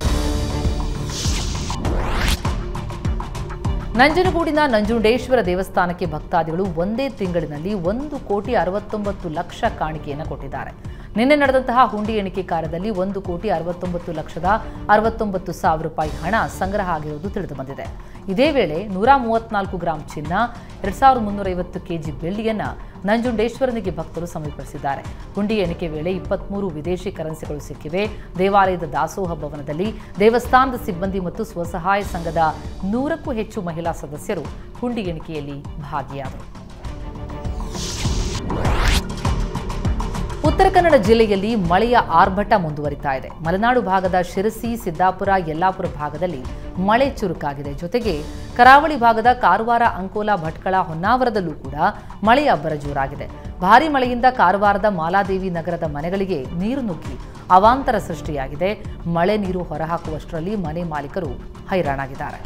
ನಂಜನಗೂಡಿನ ನಂಜುಂಡೇಶ್ವರ ದೇವಸ್ಥಾನಕ್ಕೆ ಭಕ್ತಾದಿಗಳು ಒಂದೇ ತಿಂಗಳಿನಲ್ಲಿ ಒಂದು ಕೋಟಿ ಅರವತ್ತೊಂಬತ್ತು ಲಕ್ಷ ಕಾಣಿಕೆಯನ್ನು ಕೊಟ್ಟಿದ್ದಾರೆ ನಿನ್ನೆ ನಡೆದಂತಹ ಹುಂಡಿ ಎಣಿಕೆ ಕಾರ್ಯದಲ್ಲಿ ಒಂದು ಕೋಟಿ ಅರವತ್ತೊಂಬತ್ತು ಲಕ್ಷದ ಅರವತ್ತೊಂಬತ್ತು ಸಾವಿರ ರೂಪಾಯಿ ಹಣ ಸಂಗ್ರಹ ಆಗಿರುವುದು ತಿಳಿದುಬಂದಿದೆ ಇದೇ ವೇಳೆ ನೂರ ಮೂವತ್ನಾಲ್ಕು ಗ್ರಾಂ ಚಿನ್ನ ಎರಡ್ ಸಾವಿರದ ಮುನ್ನೂರೈವತ್ತು ಕೆಜಿ ಬೆಳ್ಳಿಯನ್ನ ನಂಜುಂಡೇಶ್ವರನಿಗೆ ಭಕ್ತರು ಸಮರ್ಪಿಸಿದ್ದಾರೆ ಹುಂಡಿ ಎಣಿಕೆ ವೇಳೆ ಇಪ್ಪತ್ಮೂರು ವಿದೇಶಿ ಕರೆನ್ಸಿಗಳು ಸಿಕ್ಕಿವೆ ದೇವಾಲಯದ ದಾಸೋಹ ಭವನದಲ್ಲಿ ದೇವಸ್ಥಾನದ ಸಿಬ್ಬಂದಿ ಮತ್ತು ಸ್ವಸಹಾಯ ಸಂಘದ ನೂರಕ್ಕೂ ಹೆಚ್ಚು ಮಹಿಳಾ ಸದಸ್ಯರು ಹುಂಡಿ ಎಣಿಕೆಯಲ್ಲಿ ಭಾಗಿಯಾದರು ಉತ್ತರ ಕನ್ನಡ ಜಿಲ್ಲೆಯಲ್ಲಿ ಮಳೆಯ ಆರ್ಭಟ ಮುಂದುವರಿತಾ ಇದೆ ಮಲೆನಾಡು ಭಾಗದ ಶಿರಸಿ ಸಿದ್ದಾಪುರ ಯಲ್ಲಾಪುರ ಭಾಗದಲ್ಲಿ ಮಳೆ ಚುರುಕಾಗಿದೆ ಜೊತೆಗೆ ಕರಾವಳಿ ಭಾಗದ ಕಾರವಾರ ಅಂಕೋಲಾ ಭಟ್ಕಳ ಹೊನ್ನಾವರದಲ್ಲೂ ಕೂಡ ಮಳೆಯ ಅಬ್ಬರ ಜೋರಾಗಿದೆ ಭಾರಿ ಮಳೆಯಿಂದ ಕಾರವಾರದ ಮಾಲಾದೇವಿ ನಗರದ ಮನೆಗಳಿಗೆ ನೀರು ನುಗ್ಗಿ ಅವಾಂತರ ಸೃಷ್ಟಿಯಾಗಿದೆ ಮಳೆ ನೀರು ಹೊರಹಾಕುವಷ್ಟರಲ್ಲಿ ಮನೆ ಮಾಲೀಕರು ಹೈರಾಣಾಗಿದ್ದಾರೆ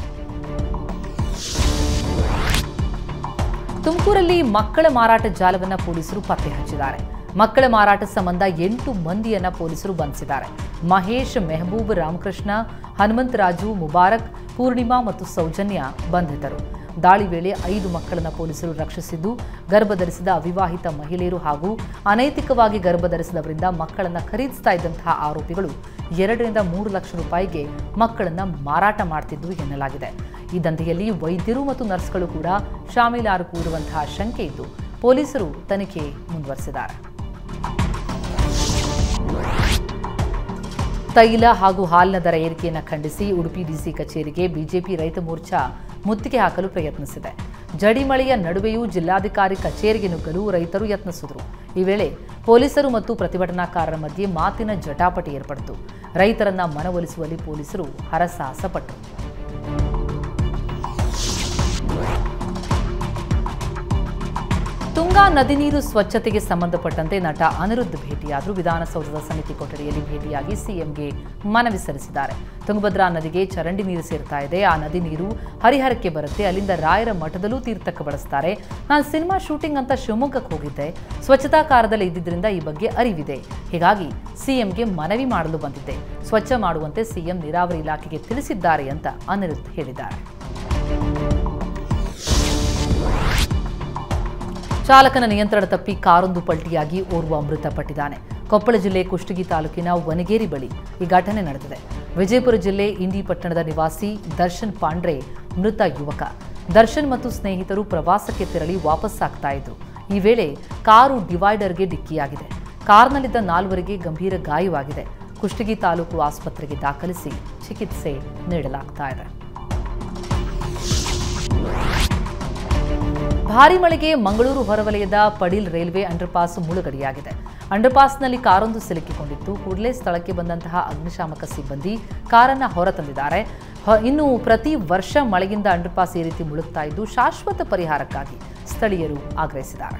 ತುಮಕೂರಲ್ಲಿ ಮಕ್ಕಳ ಮಾರಾಟ ಜಾಲವನ್ನ ಪೊಲೀಸರು ಪತ್ತೆ ಹಚ್ಚಿದ್ದಾರೆ ಮಕ್ಕಳ ಮಾರಾಟ ಸಂಬಂಧ ಎಂಟು ಮಂದಿಯನ್ನ ಪೊಲೀಸರು ಬಂಧಿಸಿದ್ದಾರೆ ಮಹೇಶ್ ಮೆಹಬೂಬ್ ರಾಮಕೃಷ್ಣ ಹನುಮಂತರಾಜು ಮುಬಾರಕ್ ಪೂರ್ಣಿಮಾ ಮತ್ತು ಸೌಜನ್ಯ ಬಂಧಿತರು ದಾಳಿ ವೇಳೆ ಐದು ಮಕ್ಕಳನ್ನ ಪೊಲೀಸರು ರಕ್ಷಿಸಿದ್ದು ಗರ್ಭಧರಿಸಿದ ಅವಿವಾಹಿತ ಮಹಿಳೆಯರು ಹಾಗೂ ಅನೈತಿಕವಾಗಿ ಗರ್ಭಧರಿಸಿದವರಿಂದ ಮಕ್ಕಳನ್ನ ಖರೀದಿಸ್ತಾ ಇದ್ದಂತಹ ಆರೋಪಿಗಳು ಎರಡರಿಂದ ಮೂರು ಲಕ್ಷ ರೂಪಾಯಿಗೆ ಮಕ್ಕಳನ್ನ ಮಾರಾಟ ಮಾಡ್ತಿದ್ದು ಎನ್ನಲಾಗಿದೆ ಈ ದಂಧೆಯಲ್ಲಿ ವೈದ್ಯರು ಮತ್ತು ನರ್ಸ್ಗಳು ಕೂಡ ಶಾಮೀಲಾಗಿರುವಂತಹ ಶಂಕೆ ಇದ್ದು ಪೊಲೀಸರು ತನಿಖೆ ಮುಂದುವರೆಸಿದ್ದಾರೆ ತೈಲ ಹಾಗೂ ಹಾಲಿನ ದರ ಏರಿಕೆಯನ್ನು ಖಂಡಿಸಿ ಉಡುಪಿ ಡಿಸಿ ಕಚೇರಿಗೆ ಬಿಜೆಪಿ ರೈತ ಮೋರ್ಚಾ ಮುತ್ತಿಗೆ ಹಾಕಲು ಪ್ರಯತ್ನಿಸಿದೆ ಜಡಿಮಳೆಯ ನಡುವೆಯೂ ಜಿಲ್ಲಾಧಿಕಾರಿ ಕಚೇರಿಗೆ ನುಗ್ಗಲು ರೈತರು ಯತ್ನಿಸಿದರು ಈ ವೇಳೆ ಪೊಲೀಸರು ಮತ್ತು ಪ್ರತಿಭಟನಾಕಾರರ ಮಧ್ಯೆ ಮಾತಿನ ಜಟಾಪಟಿ ಏರ್ಪಡಿತು ರೈತರನ್ನ ಮನವೊಲಿಸುವಲ್ಲಿ ಪೊಲೀಸರು ಹರಸಾಹಸ ಪಟ್ಟರು ತುಂಗಾ ನದಿ ನೀರು ಸ್ವಚ್ಛತೆಗೆ ಸಂಬಂಧಪಟ್ಟಂತೆ ನಟ ಅನಿರುದ್ಧ್ ಭೇಟಿಯಾದರು ವಿಧಾನಸೌಧದ ಸಮಿತಿ ಕೊಠಡಿಯಲ್ಲಿ ಭೇಟಿಯಾಗಿ ಸಿಎಂಗೆ ಮನವಿ ಸಲ್ಲಿಸಿದ್ದಾರೆ ತುಂಗಭದ್ರಾ ನದಿಗೆ ಚರಂಡಿ ನೀರು ಸೇರ್ತಾ ಇದೆ ಆ ನದಿ ನೀರು ಹರಿಹರಕ್ಕೆ ಬರುತ್ತೆ ಅಲ್ಲಿಂದ ರಾಯರ ಮಠದಲ್ಲೂ ತೀರ್ಥಕ್ಕೆ ಬಳಸ್ತಾರೆ ನಾನು ಸಿನಿಮಾ ಶೂಟಿಂಗ್ ಅಂತ ಶಿವಮೊಗ್ಗಕ್ಕೆ ಹೋಗಿದ್ದೆ ಸ್ವಚ್ಛತಾ ಕಾರ್ಯದಲ್ಲಿ ಇದ್ದಿದ್ದರಿಂದ ಈ ಬಗ್ಗೆ ಅರಿವಿದೆ ಹೀಗಾಗಿ ಸಿಎಂಗೆ ಮನವಿ ಮಾಡಲು ಬಂದಿದ್ದೆ ಸ್ವಚ್ಛ ಮಾಡುವಂತೆ ಸಿಎಂ ನೀರಾವರಿ ಇಲಾಖೆಗೆ ತಿಳಿಸಿದ್ದಾರೆ ಅಂತ ಅನಿರುದ್ಧ್ ಹೇಳಿದ್ದಾರೆ ಚಾಲಕನ ನಿಯಂತ್ರಣ ತಪ್ಪಿ ಕಾರೊಂದು ಪಲ್ಟಿಯಾಗಿ ಓರ್ವ ಮೃತಪಟ್ಟಿದ್ದಾನೆ ಕೊಪ್ಪಳ ಜಿಲ್ಲೆ ಕುಷ್ಟಗಿ ತಾಲೂಕಿನ ವನಗೇರಿ ಬಳಿ ಈ ಘಟನೆ ನಡೆದಿದೆ ವಿಜಯಪುರ ಜಿಲ್ಲೆ ಇಂಡಿ ಪಟ್ಟಣದ ನಿವಾಸಿ ದರ್ಶನ್ ಪಾಂಡ್ರೆ ಮೃತ ಯುವಕ ದರ್ಶನ್ ಮತ್ತು ಸ್ನೇಹಿತರು ಪ್ರವಾಸಕ್ಕೆ ತೆರಳಿ ವಾಪಸ್ಸಾಗ್ತಾ ಇದ್ರು ಈ ವೇಳೆ ಕಾರು ಡಿವೈಡರ್ಗೆ ಡಿಕ್ಕಿಯಾಗಿದೆ ಕಾರ್ನಲ್ಲಿದ್ದ ನಾಲ್ವರಿಗೆ ಗಂಭೀರ ಗಾಯವಾಗಿದೆ ಕುಷ್ಟಗಿ ತಾಲೂಕು ಆಸ್ಪತ್ರೆಗೆ ದಾಖಲಿಸಿ ಚಿಕಿತ್ಸೆ ನೀಡಲಾಗ್ತಾ ಇದೆ ಭಾರಿ ಮಳೆಗೆ ಮಂಗಳೂರು ಹೊರವಲಯದ ಪಡೀಲ್ ರೈಲ್ವೆ ಅಂಡರ್ಪಾಸ್ ಮುಳುಗಡೆಯಾಗಿದೆ ಅಂಡರ್ಪಾಸ್ನಲ್ಲಿ ಕಾರೊಂದು ಸಿಲುಕಿಕೊಂಡಿತ್ತು ಕೂಡಲೇ ಸ್ಥಳಕ್ಕೆ ಬಂದಂತಹ ಅಗ್ನಿಶಾಮಕ ಸಿಬ್ಬಂದಿ ಕಾರನ್ನ ಹೊರತಂದಿದ್ದಾರೆ ಹ- ಇನ್ನು ಪ್ರತಿ ವರ್ಷ ಮಳೆಯಿಂದ ಅಂಡರ್ಪಾಸ್ ಈ ರೀತಿ ಮುಳುಗ್ತಾ ಇದ್ದು ಶಾಶ್ವತ ಪರಿಹಾರಕ್ಕಾಗಿ ಸ್ಥಳೀಯರು ಆಗ್ರಹಿಸಿದ್ದಾರೆ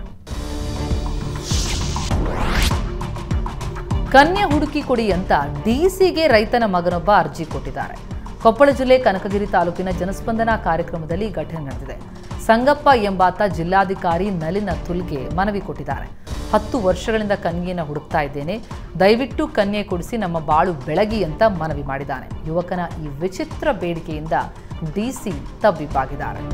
ಕನ್ಯೆ ಹುಡುಕಿ ಕೊಡಿ ಅಂತ ಡಿಸಿಗೆ ರೈತನ ಮಗನೊಬ್ಬ ಅರ್ಜಿ ಕೊಟ್ಟಿದ್ದಾರೆ ಕೊಪ್ಪಳ ಜಿಲ್ಲೆ ಕನಕಗಿರಿ ತಾಲೂಕಿನ ಜನಸ್ಪಂದನ ಕಾರ್ಯಕ್ರಮದಲ್ಲಿ ಈ ಘಟನೆ ನಡೆದಿದೆ ಸಂಗಪ್ಪ ಎಂಬಾತ ಜಿಲ್ಲಾಧಿಕಾರಿ ನಲಿನ ತುಲ್ಗೆ ಮನವಿ ಕೊಟ್ಟಿದ್ದಾರೆ ಹತ್ತು ವರ್ಷಗಳಿಂದ ಕನ್ಯೆಯನ್ನು ಹುಡುಕ್ತಾ ಇದ್ದೇನೆ ದಯವಿಟ್ಟು ಕನ್ಯೆ ಕೊಡಿಸಿ ನಮ್ಮ ಬಾಳು ಬೆಳಗಿ ಅಂತ ಮನವಿ ಮಾಡಿದ್ದಾನೆ ಯುವಕನ ಈ ವಿಚಿತ್ರ ಬೇಡಿಕೆಯಿಂದ ಡಿಸಿ ತಬ್ಬಿಬ್ಬಾಗಿದ್ದಾರೆ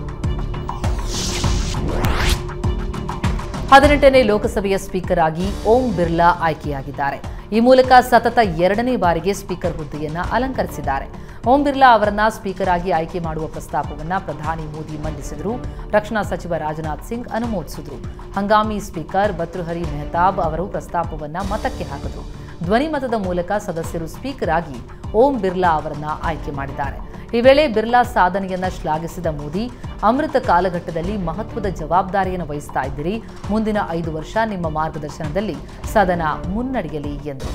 ಹದಿನೆಂಟನೇ ಲೋಕಸಭೆಯ ಸ್ಪೀಕರ್ ಆಗಿ ಓಂ ಬಿರ್ಲಾ ಆಯ್ಕೆಯಾಗಿದ್ದಾರೆ ಈ ಮೂಲಕ ಸತತ ಎರಡನೇ ಬಾರಿಗೆ ಸ್ಪೀಕರ್ ಹುದ್ದೆಯನ್ನ ಅಲಂಕರಿಸಿದ್ದಾರೆ ಓಂ ಬಿರ್ಲಾ ಅವರನ್ನ ಸ್ಪೀಕರ್ ಆಗಿ ಆಯ್ಕೆ ಮಾಡುವ ಪ್ರಸ್ತಾಪವನ್ನ ಪ್ರಧಾನಿ ಮೋದಿ ಮಂಡಿಸಿದರು ರಕ್ಷಣಾ ಸಚಿವ ರಾಜನಾಥ್ ಸಿಂಗ್ ಅನುಮೋದಿಸಿದರು ಹಂಗಾಮಿ ಸ್ಪೀಕರ್ ಭತೃಹರಿ ಮೆಹತಾಬ್ ಅವರು ಪ್ರಸ್ತಾಪವನ್ನ ಮತಕ್ಕೆ ಹಾಕಿದರು ಧ್ವನಿಮತದ ಮೂಲಕ ಸದಸ್ಯರು ಸ್ಪೀಕರ್ ಆಗಿ ಓಂ ಬಿರ್ಲಾ ಅವರನ್ನ ಆಯ್ಕೆ ಮಾಡಿದ್ದಾರೆ ಈ ವೇಳೆ ಬಿರ್ಲಾ ಸಾಧನೆಯನ್ನ ಶ್ಲಾಘಿಸಿದ ಮೋದಿ ಅಮೃತ ಕಾಲಘಟ್ಟದಲ್ಲಿ ಮಹತ್ವದ ಜವಾಬ್ದಾರಿಯನ್ನು ವಹಿಸ್ತಾ ಇದ್ದೀರಿ ಮುಂದಿನ ಐದು ವರ್ಷ ನಿಮ್ಮ ಮಾರ್ಗದರ್ಶನದಲ್ಲಿ ಸದನ ಮುನ್ನಡೆಯಲಿ ಎಂದರು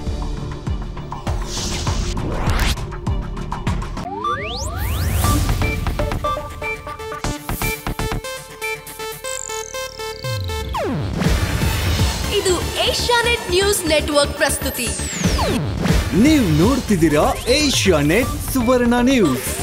ಇದು ಏಷ್ಯಾನೆಟ್ ನ್ಯೂಸ್ ನೆಟ್ವರ್ಕ್ ಪ್ರಸ್ತುತಿ
ನೀವು ನೋಡ್ತಿದ್ದೀರಾ ಏಷ್ಯಾ ನೆಟ್ ಸುವರ್ಣ ನ್ಯೂಸ್